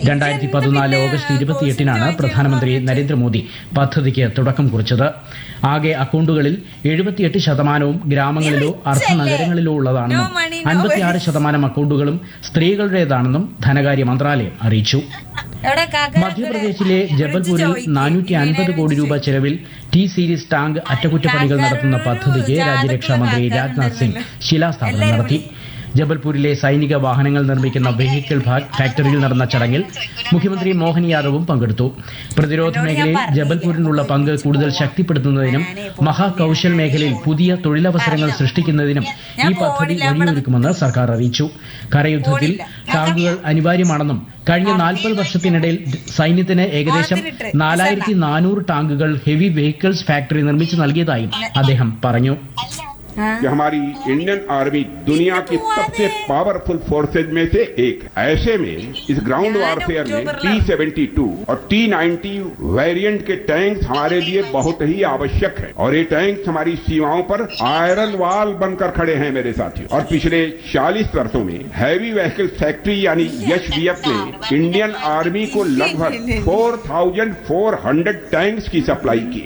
രണ്ടായിരത്തി പതിനാല് ഓഗസ്റ്റ് ഇരുപത്തിയെട്ടിനാണ് പ്രധാനമന്ത്രി നരേന്ദ്രമോദി പദ്ധതിക്ക് തുടക്കം കുറിച്ചത് ആകെ അക്കൗണ്ടുകളിൽ എഴുപത്തിയെട്ട് ശതമാനവും ഗ്രാമങ്ങളിലോ അർദ്ധനഗരങ്ങളിലോ ഉള്ളതാണെന്നും അൻപത്തിയാറ് ശതമാനം അക്കൗണ്ടുകളും സ്ത്രീകളുടേതാണെന്നും ധനകാര്യ മന്ത്രാലയം അറിയിച്ചു എവിടെ കാക്ക മധ്യപ്രദേശിലെ ജബൽപൂരിൽ നാനൂറ്റി അൻപത് കോടി രൂപ ചെലവിൽ ടി സീരീസ് ടാങ്ക് അറ്റകുറ്റപ്പണികൾ നടത്തുന്ന പദ്ധതിക്ക് രാജ്യരക്ഷാ മന്ത്രി രാജ്നാഥ് സിംഗ് ശിലാസ്ഥാപനം നടത്തി ജബൽപൂരിലെ സൈനിക വാഹനങ്ങൾ നിർമ്മിക്കുന്ന വെഹിക്കിൾ ഫാക്ടറിയിൽ നടന്ന ചടങ്ങിൽ മുഖ്യമന്ത്രി മോഹൻ യാദവും പങ്കെടുത്തു പ്രതിരോധ മേഖലയിൽ ജബൽപൂരിനുള്ള പങ്ക് കൂടുതൽ ശക്തിപ്പെടുത്തുന്നതിനും മഹാകൌശൽ മേഖലയിൽ പുതിയ തൊഴിലവസരങ്ങൾ സൃഷ്ടിക്കുന്നതിനും ഈ പദ്ധതി വഴിയൊരുക്കുമെന്ന് സർക്കാർ അറിയിച്ചു കരയുദ്ധത്തിൽ ടാങ്കുകൾ അനിവാര്യമാണെന്നും കഴിഞ്ഞ നാൽപ്പത് വർഷത്തിനിടയിൽ സൈന്യത്തിന് ഏകദേശം നാലായിരത്തി നാനൂറ് ടാങ്കുകൾ ഹെവി വെഹിക്കിൾസ് ഫാക്ടറി നിർമ്മിച്ചു നൽകിയതായും അദ്ദേഹം പറഞ്ഞു कि हमारी इंडियन आर्मी दुनिया की सबसे पावरफुल फोर्सेज में से एक है ऐसे में इस ग्राउंड वारफेयर में टी सेवेंटी टू और टी नाइन्टी वेरिएंट के टैंक्स हमारे लिए बहुत ही आवश्यक है और ये टैंक्स हमारी सीमाओं पर आयरन वाल बनकर खड़े हैं मेरे साथियों और पिछले 40 वर्षों में हैवी व्हीकल फैक्ट्री यानी एच ने इंडियन आर्मी को लगभग 4,400 टैंक्स की सप्लाई की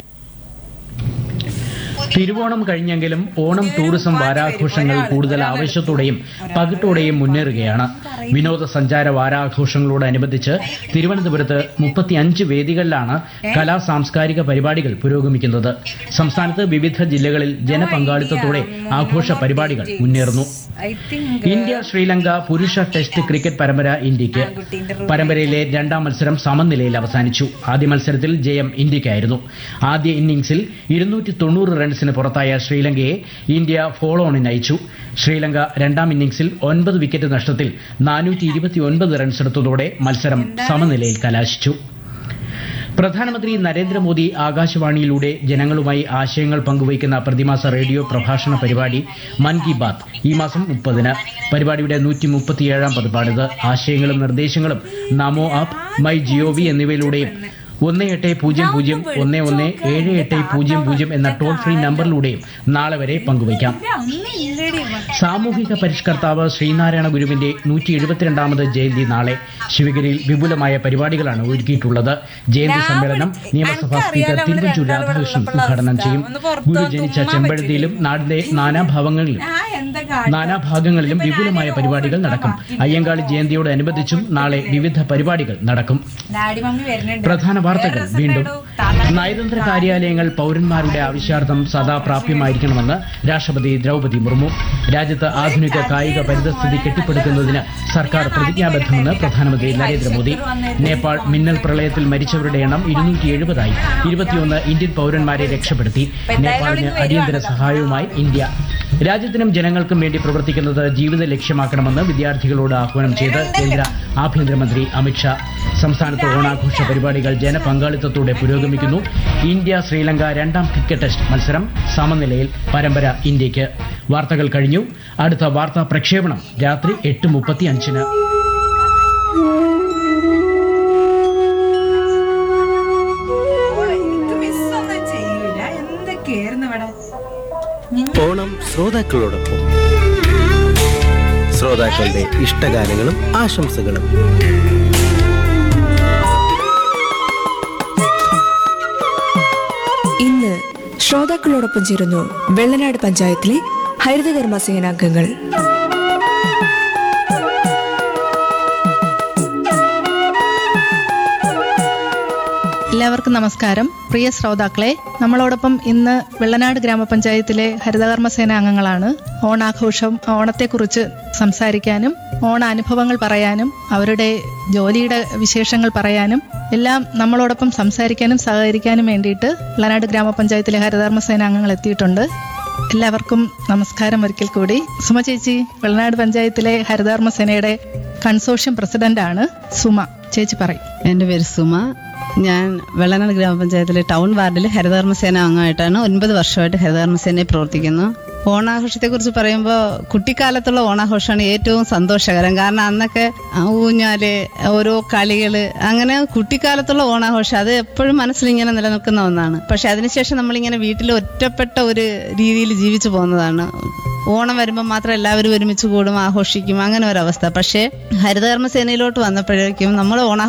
തിരുവോണം കഴിഞ്ഞെങ്കിലും ഓണം ടൂറിസം വാരാഘോഷങ്ങൾ കൂടുതൽ ആവേശത്തോടെയും പകിട്ടോടെയും മുന്നേറുകയാണ് വിനോദസഞ്ചാര വാരാഘോഷങ്ങളോടനുബന്ധിച്ച് തിരുവനന്തപുരത്ത് മുപ്പത്തിയഞ്ച് വേദികളിലാണ് കലാ സാംസ്കാരിക പരിപാടികൾ പുരോഗമിക്കുന്നത് സംസ്ഥാനത്ത് വിവിധ ജില്ലകളിൽ ജനപങ്കാളിത്തത്തോടെ ആഘോഷ പരിപാടികൾ മുന്നേറുന്നു ഐ തിങ്ക് ഇന്ത്യ ശ്രീലങ്ക പുരുഷ ടെസ്റ്റ് ക്രിക്കറ്റ് പരമ്പര ഇന്ത്യക്ക് പരമ്പരയിലെ രണ്ടാം മത്സരം സമനിലയിൽ അവസാനിച്ചു ആദ്യ മത്സരത്തിൽ ജയം ഇന്ത്യക്കായിരുന്നു ആദ്യ ഇന്നിംഗ്സിൽ ഇരുന്നൂറ്റി തൊണ്ണൂറ് റൺസിന് പുറത്തായ ശ്രീലങ്കയെ ഇന്ത്യ ഫോളോ ഓണിന് അയച്ചു ശ്രീലങ്ക രണ്ടാം ഇന്നിംഗ്സിൽ ഒൻപത് വിക്കറ്റ് നഷ്ടത്തിൽ നാനൂറ്റി ഇരുപത്തിയൊൻപത് റൺസ് എടുത്തതോടെ മത്സരം സമനിലയിൽ കലാശിച്ചു പ്രധാനമന്ത്രി നരേന്ദ്രമോദി ആകാശവാണിയിലൂടെ ജനങ്ങളുമായി ആശയങ്ങൾ പങ്കുവയ്ക്കുന്ന പ്രതിമാസ റേഡിയോ പ്രഭാഷണ പരിപാടി മൻ കി ബാത്ത് ഈ മാസം മുപ്പതിന് പരിപാടിയുടെ നൂറ്റി മുപ്പത്തിയേഴാം പതിപ്പാണിത് ആശയങ്ങളും നിർദ്ദേശങ്ങളും നമോ ആപ്പ് മൈ ജിഒവി എന്നിവയിലൂടെയും ഒന്ന് എട്ട് പൂജ്യം പൂജ്യം ഒന്ന് ഒന്ന് ഏഴ് എട്ട് പൂജ്യം പൂജ്യം എന്ന ടോൾ ഫ്രീ നമ്പറിലൂടെയും നാളെ വരെ പങ്കുവയ്ക്കാം ഒന്നില്ലടി സാമൂഹിക പരിഷ്കർത്താവ് ശ്രീനാരായണ ഗുരുവിന്റെ നൂറ്റി എഴുപത്തിരണ്ടാമത് ജയന്തി നാളെ ശിവഗിരിയിൽ വിപുലമായ പരിപാടികളാണ് ഒരുക്കിയിട്ടുള്ളത് ജയന്തി സമ്മേളനം നിയമസഭാ സ്പീക്കർ തിരുവഞ്ചൂർ രാധാകൃഷ്ണൻ ഉദ്ഘാടനം ചെയ്യും ഗുരു ജനിച്ച ചെമ്പഴന്തിയിലും നാടിന്റെ നാനാഭാവങ്ങളിലും ആ എന്താ നാനാഭാഗങ്ങളിലും വിപുലമായ പരിപാടികൾ നടക്കും അയ്യങ്കാളി ജയന്തിയോടനുബന്ധിച്ചും നാളെ വിവിധ പരിപാടികൾ നടക്കും ഡാഡി മമ്മി വരുന്നുണ്ട് പ്രധാന വാർത്തകൾ വേറെ വീണ്ടും രസമുണ്ടായിരുന്നു. താത്ത- നയതന്ത്ര കാര്യാലയങ്ങൾ പൗരന്മാരുടെ ആവശ്യാർത്ഥം സദാ പ്രാപ്യമായിരിക്കണമെന്ന് രാഷ്ട്രപതി ദ്രൗപദി മുർമു രാജ്യത്ത് ആധുനിക കായിക പരിതസ്ഥിതി കെട്ടിപ്പടുക്കുന്നതിന് സർക്കാർ പ്രതിജ്ഞാബദ്ധമെന്ന് പ്രധാനമന്ത്രി നരേന്ദ്രമോദി നേപ്പാൾ മിന്നൽ പ്രളയത്തിൽ മരിച്ചവരുടെ എണ്ണം ഇരുന്നൂറ്റി എഴുപതായി ഇരുപത്തിയൊന്ന് ഇന്ത്യൻ പൗരന്മാരെ രക്ഷപ്പെടുത്തി നേപ്പാളിന് അടിയന്തര സഹായവുമായി ഇന്ത്യ രാജ്യത്തിനും ജനങ്ങൾക്കും വേണ്ടി പ്രവർത്തിക്കുന്നത് ജീവിത ലക്ഷ്യമാക്കണമെന്ന് വിദ്യാർത്ഥികളോട് ആഹ്വാനം ചെയ്ത് കേന്ദ്ര ആഭ്യന്തരമന്ത്രി അമിത്ഷാ സംസ്ഥാനത്ത് ഓണാഘോഷ പരിപാടികൾ ജനപങ്കാളിത്തത്തോടെ പുരോഗമിക്കുന്നു ഇന്ത്യ ശ്രീലങ്ക രണ്ടാം ക്രിക്കറ്റ് ടെസ്റ്റ് മത്സരം സമനിലയിൽ പരമ്പര ഇന്ത്യക്ക് വാർത്തകൾ കഴിഞ്ഞു അടുത്ത വാർത്താ പ്രക്ഷേപണം രാത്രി എട്ട് മുപ്പത്തി അഞ്ചിന് എനിക്ക് മിസ്സൊന്നും ചെയ്യൂല എന്തൊക്കെയായിരുന്നു ഇവിടെ ഓണം ശ്രോതാക്കളോടൊപ്പം ശ്രോതാക്കളുടെ ഇഷ്ടഗാനങ്ങളും ആശംസകളും ഇന്ന് ശ്രോതാക്കളോടൊപ്പം ചേരുന്നു വെള്ളനാട് പഞ്ചായത്തിലെ ഹരിതകർമ്മ സേനാംഗങ്ങൾ എല്ലാവർക്കും നമസ്കാരം പ്രിയ ശ്രോതാക്കളെ നമ്മളോടൊപ്പം ഇന്ന് വെള്ളനാട് ഗ്രാമപഞ്ചായത്തിലെ ഹരിതകർമ്മസേന അംഗങ്ങളാണ് ഓണാഘോഷം ഓണത്തെക്കുറിച്ച് സംസാരിക്കാനും ഓണ അനുഭവങ്ങൾ പറയാനും അവരുടെ ജോലിയുടെ വിശേഷങ്ങൾ പറയാനും എല്ലാം നമ്മളോടൊപ്പം സംസാരിക്കാനും സഹകരിക്കാനും വേണ്ടിയിട്ട് വെള്ളനാട് ഗ്രാമപഞ്ചായത്തിലെ ഹരിതകർമ്മസേന അംഗങ്ങൾ എത്തിയിട്ടുണ്ട് എല്ലാവർക്കും നമസ്കാരം ഒരിക്കൽ കൂടി സുമ ചേച്ചി വെള്ളനാട് പഞ്ചായത്തിലെ ഹരിതകർമ്മസേനയുടെ കൺസോർഷ്യം പ്രസിഡന്റാണ് സുമ ചേച്ചി പറയും എൻ്റെ പേര് സുമ ഞാൻ വെള്ളനാട് ഗ്രാമപഞ്ചായത്തിലെ ടൗൺ വാർഡിൽ ഹരിതകർമ്മസേന അംഗമായിട്ടാണ് ഒൻപത് വർഷമായിട്ട് ഹരിതകർമ്മസേനയിൽ പ്രവർത്തിക്കുന്നു ഓണാഘോഷത്തെക്കുറിച്ച് പറയുമ്പോൾ കുട്ടിക്കാലത്തുള്ള ഓണാഘോഷമാണ് ഏറ്റവും സന്തോഷകരം കാരണം അന്നൊക്കെ ആ ഊഞ്ഞാല് ഓരോ കളികള് അങ്ങനെ കുട്ടിക്കാലത്തുള്ള ഓണാഘോഷം അത് എപ്പോഴും മനസ്സിലിങ്ങനെ നിലനിൽക്കുന്ന ഒന്നാണ് പക്ഷെ അതിനുശേഷം നമ്മളിങ്ങനെ വീട്ടിൽ ഒറ്റപ്പെട്ട ഒരു രീതിയിൽ ജീവിച്ചു പോകുന്നതാണ് ഓണം വരുമ്പോൾ മാത്രം എല്ലാവരും ഒരുമിച്ച് കൂടും ആഘോഷിക്കും അങ്ങനെ ഒരവസ്ഥ പക്ഷേ ഹരിതകർമ്മ സേനയിലോട്ട് വന്നപ്പോഴേക്കും നമ്മൾ ഓണ